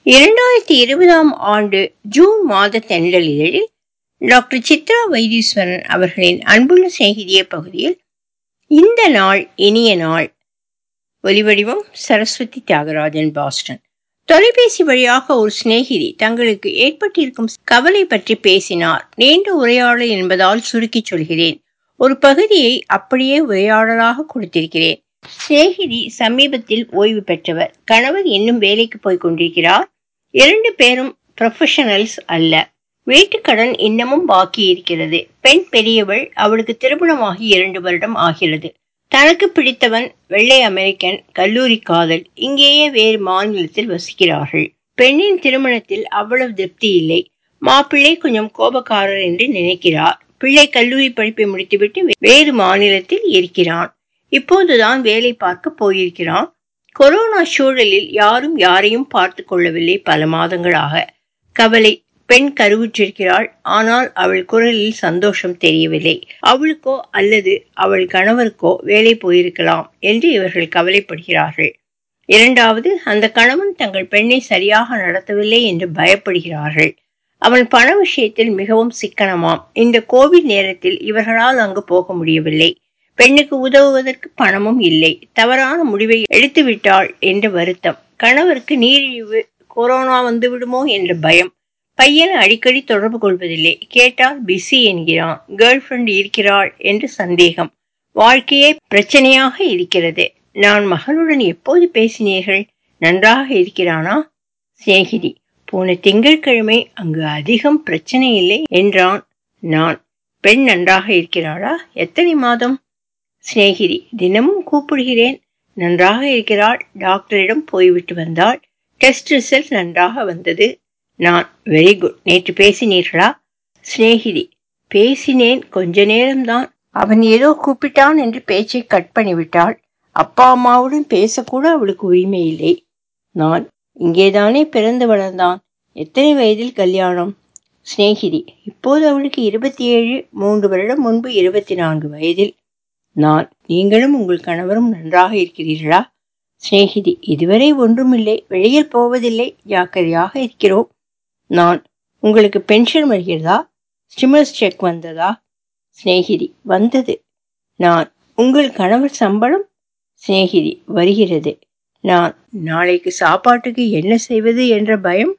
இரண்டாயிரத்தி இருபதாம் ஆண்டு ஜூன் மாத தென்றல் இதழில் டாக்டர் சித்ரா வைத்தீஸ்வரன் அவர்களின் அன்புள்ள சிநேகிதிய பகுதியில் இந்த நாள் இனிய நாள் ஒலிவடிவம் சரஸ்வதி தியாகராஜன் பாஸ்டன் தொலைபேசி வழியாக ஒரு சிநேகிதி தங்களுக்கு ஏற்பட்டிருக்கும் கவலை பற்றி பேசினார் நீண்ட உரையாடல் என்பதால் சுருக்கி சொல்கிறேன் ஒரு பகுதியை அப்படியே உரையாடலாக கொடுத்திருக்கிறேன் சிநேகிதி சமீபத்தில் ஓய்வு பெற்றவர் கணவர் இன்னும் வேலைக்கு போய் கொண்டிருக்கிறார் இரண்டு பேரும் ப்ரொஃபஷனல்ஸ் அல்ல வீட்டுக்கடன் இன்னமும் பாக்கி இருக்கிறது பெண் பெரியவள் அவளுக்கு திருமணமாகி இரண்டு வருடம் ஆகிறது தனக்கு பிடித்தவன் வெள்ளை அமெரிக்கன் கல்லூரி காதல் இங்கேயே வேறு மாநிலத்தில் வசிக்கிறார்கள் பெண்ணின் திருமணத்தில் அவ்வளவு திருப்தி இல்லை மாப்பிள்ளை கொஞ்சம் கோபக்காரர் என்று நினைக்கிறார் பிள்ளை கல்லூரி படிப்பை முடித்துவிட்டு வேறு மாநிலத்தில் இருக்கிறான் இப்போதுதான் வேலை பார்க்க போயிருக்கிறான் கொரோனா சூழலில் யாரும் யாரையும் பார்த்து கொள்ளவில்லை பல மாதங்களாக கவலை பெண் கருவுற்றிருக்கிறாள் ஆனால் அவள் குரலில் சந்தோஷம் தெரியவில்லை அவளுக்கோ அல்லது அவள் கணவருக்கோ வேலை போயிருக்கலாம் என்று இவர்கள் கவலைப்படுகிறார்கள் இரண்டாவது அந்த கணவன் தங்கள் பெண்ணை சரியாக நடத்தவில்லை என்று பயப்படுகிறார்கள் அவன் பண விஷயத்தில் மிகவும் சிக்கனமாம் இந்த கோவிட் நேரத்தில் இவர்களால் அங்கு போக முடியவில்லை பெண்ணுக்கு உதவுவதற்கு பணமும் இல்லை தவறான முடிவை எடுத்துவிட்டாள் என்ற வருத்தம் கணவருக்கு நீரிழிவு கொரோனா வந்து விடுமோ என்ற பயம் பையன் அடிக்கடி தொடர்பு கொள்வதில்லை கேட்டால் பிஸி என்கிறான் கேர்ள் ஃப்ரெண்ட் இருக்கிறாள் என்று சந்தேகம் வாழ்க்கையே பிரச்சனையாக இருக்கிறது நான் மகளுடன் எப்போது பேசினீர்கள் நன்றாக இருக்கிறானா சிநேகிதி போன திங்கட்கிழமை அங்கு அதிகம் பிரச்சனை இல்லை என்றான் நான் பெண் நன்றாக இருக்கிறாளா எத்தனை மாதம் சிநேகிதி தினமும் கூப்பிடுகிறேன் நன்றாக இருக்கிறாள் டாக்டரிடம் போய்விட்டு வந்தாள் டெஸ்ட் ரிசல்ட் நன்றாக வந்தது நான் வெரி குட் நேற்று பேசினீர்களா சிநேகிதி பேசினேன் கொஞ்ச நேரம்தான் அவன் ஏதோ கூப்பிட்டான் என்று பேச்சை கட் பண்ணிவிட்டாள் அப்பா அம்மாவுடன் பேசக்கூட அவளுக்கு உரிமை இல்லை நான் இங்கேதானே பிறந்து வளர்ந்தான் எத்தனை வயதில் கல்யாணம் சிநேகிதி இப்போது அவளுக்கு இருபத்தி ஏழு மூன்று வருடம் முன்பு இருபத்தி நான்கு வயதில் நான் நீங்களும் உங்கள் கணவரும் நன்றாக இருக்கிறீர்களா சிநேகிதி இதுவரை ஒன்றுமில்லை வெளியில் போவதில்லை ஜாக்கிரதையாக இருக்கிறோம் நான் உங்களுக்கு பென்ஷன் வருகிறதா ஸ்டிமர்ஸ் செக் வந்ததா சிநேகிதி வந்தது நான் உங்கள் கணவர் சம்பளம் சிநேகிதி வருகிறது நான் நாளைக்கு சாப்பாட்டுக்கு என்ன செய்வது என்ற பயம்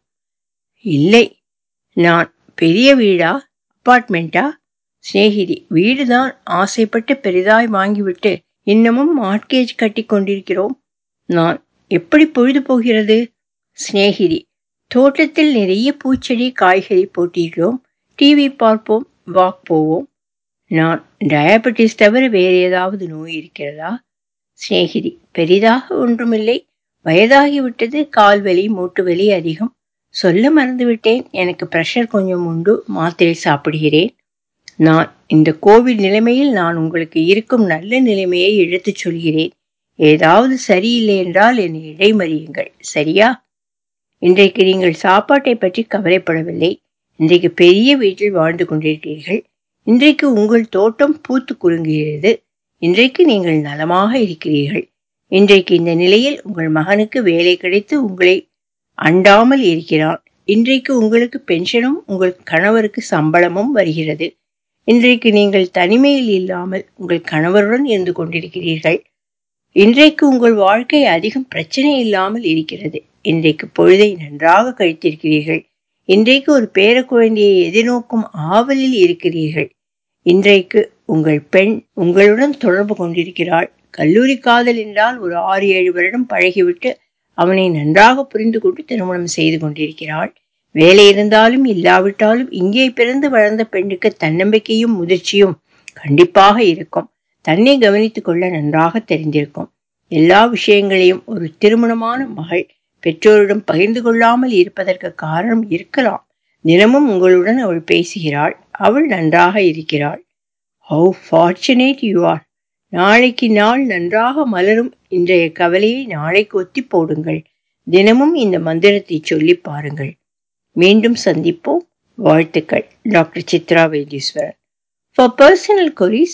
இல்லை நான் பெரிய வீடா அப்பார்ட்மெண்ட்டா சிநேகிதி வீடுதான் ஆசைப்பட்டு பெரிதாய் வாங்கிவிட்டு இன்னமும் மார்க்கேஜ் கட்டி கொண்டிருக்கிறோம் நான் எப்படி பொழுது போகிறது சிநேகிதி தோட்டத்தில் நிறைய பூச்செடி காய்கறி போட்டிருக்கிறோம் டிவி பார்ப்போம் வாக் போவோம் நான் டயபெட்டிஸ் தவிர வேறு ஏதாவது நோய் இருக்கிறதா சிநேகிதி பெரிதாக ஒன்றுமில்லை வயதாகிவிட்டது கால்வலி மூட்டு வலி அதிகம் சொல்ல மறந்துவிட்டேன் எனக்கு ப்ரெஷர் கொஞ்சம் உண்டு மாத்திரை சாப்பிடுகிறேன் நான் இந்த கோவிட் நிலைமையில் நான் உங்களுக்கு இருக்கும் நல்ல நிலைமையை எடுத்துச் சொல்கிறேன் ஏதாவது சரியில்லை என்றால் என்னை இடைமறியுங்கள் சரியா இன்றைக்கு நீங்கள் சாப்பாட்டை பற்றி கவலைப்படவில்லை இன்றைக்கு பெரிய வீட்டில் வாழ்ந்து கொண்டிருக்கிறீர்கள் இன்றைக்கு உங்கள் தோட்டம் பூத்து குலுங்குகிறது இன்றைக்கு நீங்கள் நலமாக இருக்கிறீர்கள் இன்றைக்கு இந்த நிலையில் உங்கள் மகனுக்கு வேலை கிடைத்து உங்களை அண்டாமல் இருக்கிறான் இன்றைக்கு உங்களுக்கு பென்ஷனும் உங்கள் கணவருக்கு சம்பளமும் வருகிறது இன்றைக்கு நீங்கள் தனிமையில் இல்லாமல் உங்கள் கணவருடன் இருந்து கொண்டிருக்கிறீர்கள் இன்றைக்கு உங்கள் வாழ்க்கை அதிகம் பிரச்சனை இல்லாமல் இருக்கிறது இன்றைக்கு பொழுதை நன்றாக கழித்திருக்கிறீர்கள் இன்றைக்கு ஒரு பேர குழந்தையை எதிர்நோக்கும் ஆவலில் இருக்கிறீர்கள் இன்றைக்கு உங்கள் பெண் உங்களுடன் தொடர்பு கொண்டிருக்கிறாள் கல்லூரி காதல் என்றால் ஒரு ஆறு ஏழு வருடம் பழகிவிட்டு அவனை நன்றாக புரிந்து கொண்டு திருமணம் செய்து கொண்டிருக்கிறாள் வேலை இருந்தாலும் இல்லாவிட்டாலும் இங்கே பிறந்து வளர்ந்த பெண்ணுக்கு தன்னம்பிக்கையும் முதிர்ச்சியும் கண்டிப்பாக இருக்கும் தன்னை கவனித்துக் கொள்ள நன்றாக தெரிந்திருக்கும் எல்லா விஷயங்களையும் ஒரு திருமணமான மகள் பெற்றோரிடம் பகிர்ந்து கொள்ளாமல் இருப்பதற்கு காரணம் இருக்கலாம் தினமும் உங்களுடன் அவள் பேசுகிறாள் அவள் நன்றாக இருக்கிறாள் ஹவு ஃபார்ச்சுனேட் யூ ஆர் நாளைக்கு நாள் நன்றாக மலரும் இன்றைய கவலையை நாளைக்கு ஒத்தி போடுங்கள் தினமும் இந்த மந்திரத்தை சொல்லி பாருங்கள் மீண்டும் சந்திப்போம் வாழ்த்துக்கள் doctor Chitra Vaitheeswaran For personal queries,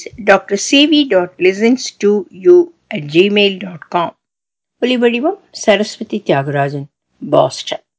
drcv.listens2u at gmail.com ஒலிவடிவம் சரஸ்வதி தியாகராஜன் பாஸ்டன்